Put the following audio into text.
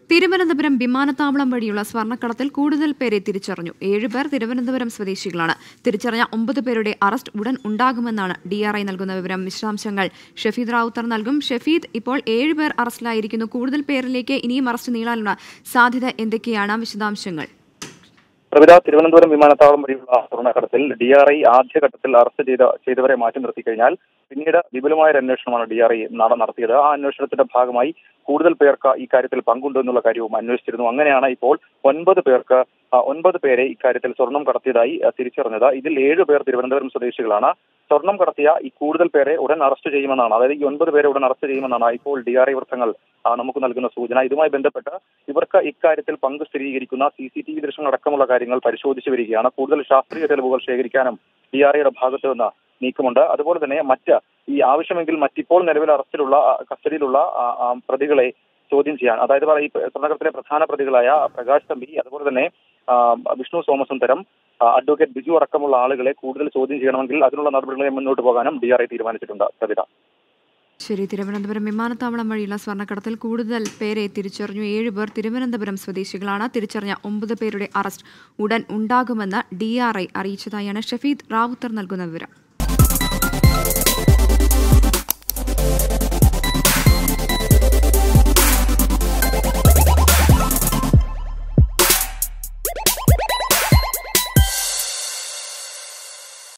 തിരുവനന്തപുരം വിമാനത്താവളം വഴിയുള്ള സ്വർണ്ണക്കടത്തിൽ കൂടുതൽ പേരെ തിരിച്ചറിഞ്ഞു ഏഴുപേർ തിരുവനന്തപുരം സ്വദേശികളാണ് തിരിച്ചറിഞ്ഞ ഒമ്പത് പേരുടെ അറസ്റ്റ് ഉടൻ ഉണ്ടാകുമെന്നാണ് ഡിആർഐ നൽകുന്ന വിവരം വിശദാംശങ്ങൾ ഷഫീദ് റാവുത്തർ നൽകും ഷഫീദ് ഇപ്പോൾ ഏഴുപേർ അറസ്റ്റിലായിരിക്കുന്നു കൂടുതൽ പേരിലേക്ക് ഇനിയും അറസ്റ്റ് നീളാനുള്ള സാധ്യത എന്തൊക്കെയാണ് വിശദാംശങ്ങൾ പ്രവിധ തിരുവനന്തപുരം വിമാനത്താവളം വഴിയുള്ള സ്വർണ്ണക്കടത്തിൽ ഡി ആർ ഐ ആദ്യഘട്ടത്തിൽ അറസ്റ്റ് ചെയ്ത ചെയ്തവരെ മാറ്റി നിർത്തി കഴിഞ്ഞാൽ പിന്നീട് വിപുലമായ ഒരു അന്വേഷണമാണ് ഡി ആർ ഐ നടത്തിയത് ആ അന്വേഷണത്തിന്റെ ഭാഗമായി കൂടുതൽ പേർക്ക് ഈ കാര്യത്തിൽ പങ്കുണ്ട് എന്നുള്ള കാര്യവും അന്വേഷിച്ചിരുന്നു അങ്ങനെയാണ് ഇപ്പോൾ ഒൻപത് പേർക്ക് ആ, ഒൻപത് പേരെ ഇക്കാര്യത്തിൽ സ്വർണം കടത്തിയതായി ആ, തിരിച്ചറിഞ്ഞത് ഇതിൽ ഏഴ് പേർ തിരുവനന്തപുരം സ്വദേശികളാണ് സ്വർണം കടത്തിയ ഈ കൂടുതൽ പേരെ ഉടൻ അറസ്റ്റ് ചെയ്യുമെന്നാണ് അതായത് ഈ ഒൻപത് പേരെ ഉടൻ അറസ്റ്റ് ചെയ്യുമെന്നാണ് ഇപ്പോൾ ഡി ആർ ഐ വൃത്തങ്ങൾ ആ, നമുക്ക് നൽകുന്ന സൂചന ഇതുമായി ബന്ധപ്പെട്ട് ഇവർക്ക് ഇക്കാര്യത്തിൽ പങ്ക് സ്ഥിരീകരിക്കുന്ന സി സി ടി വി ദൃശ്യങ്ങളടക്കമുള്ള കാര്യങ്ങൾ പരിശോധിച്ചു വരികയാണ് കൂടുതൽ ശാസ്ത്രീയ തെളിവുകൾ ശേഖരിക്കാനും ഡി ആർ ഐയുടെ ഭാഗത്ത് നിന്ന് നീക്കമുണ്ട് അതുപോലെ തന്നെ മറ്റ് ഈ ആവശ്യമെങ്കിൽ മറ്റിപ്പോൾ നിലവിൽ അറസ്റ്റിലുള്ള ആ, കസ്റ്റഡിയിലുള്ള ആ, ആ, പ്രതികളെ ചോദ്യം ചെയ്യാൻ അതായത് പറ- ഈ സ്വർണ്ണക്കടത്തിലെ പ്രധാന പ്രതികളായ പ്രകാശ് തമ്പി അതുപോലെ തന്നെ ആ, വിഷ്ണു സോമസുന്ദരം ആ, അഡ്വക്കേറ്റ് ബിജു അടക്കമുള്ള ആളുകളെ കൂടുതൽ ചോദ്യം ചെയ്യണമെങ്കിൽ അതിനുള്ള നടപടികളെ മുന്നോട്ട് പോകാനും ഡി ആർ ഐ തീരുമാനിച്ചിട്ടുണ്ട് കവിത ശരി തിരുവനന്തപുരം വിമാനത്താവളം വഴിയുള്ള സ്വർണ്ണക്കടത്തിൽ കൂടുതൽ പേരെ തിരിച്ചറിഞ്ഞു ഏഴുപേർ തിരുവനന്തപുരം സ്വദേശികളാണ് തിരിച്ചറിഞ്ഞ ഒമ്പത് പേരുടെ അറസ്റ്റ് ഉടൻ ഉണ്ടാകുമെന്ന് ഡി അറിയിച്ചതായാണ് ഷഫീദ് റാവുത്തർ നൽകുന്ന വിവരം